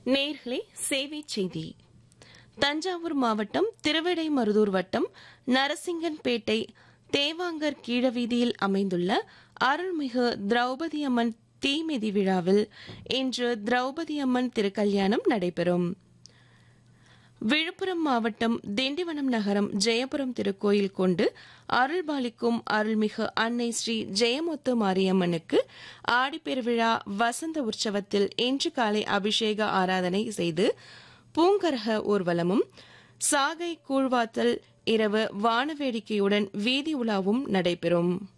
நேர்களே சேவை செய்தி தஞ்சாவூர் மாவட்டம் திருவிடைமருதூர் வட்டம் நரசிங்கன்பேட்டை தேவாங்கர் கீழவீதியில் அமைந்துள்ள அருள்மிகு திரௌபதி அம்மன் தீமிதி விழாவில் இன்று திரௌபதி அம்மன் திருக்கல்யாணம் நடைபெறும் விழுப்புரம் மாவட்டம் திண்டிவனம் நகரம் ஜெயபுரம் திருக்கோயில் கொண்டு அருள்பாலிக்கும் அருள்மிகு அன்னை ஸ்ரீ ஜெயமுத்து மாரியம்மனுக்கு ஆடிப்பெருவிழா வசந்த உற்சவத்தில் இன்று காலை அபிஷேக ஆராதனை செய்து பூங்கரக ஊர்வலமும் சாகை கூழ்வாத்தல் இரவு வானவேடிக்கையுடன் வீதி உலாவும் நடைபெறும்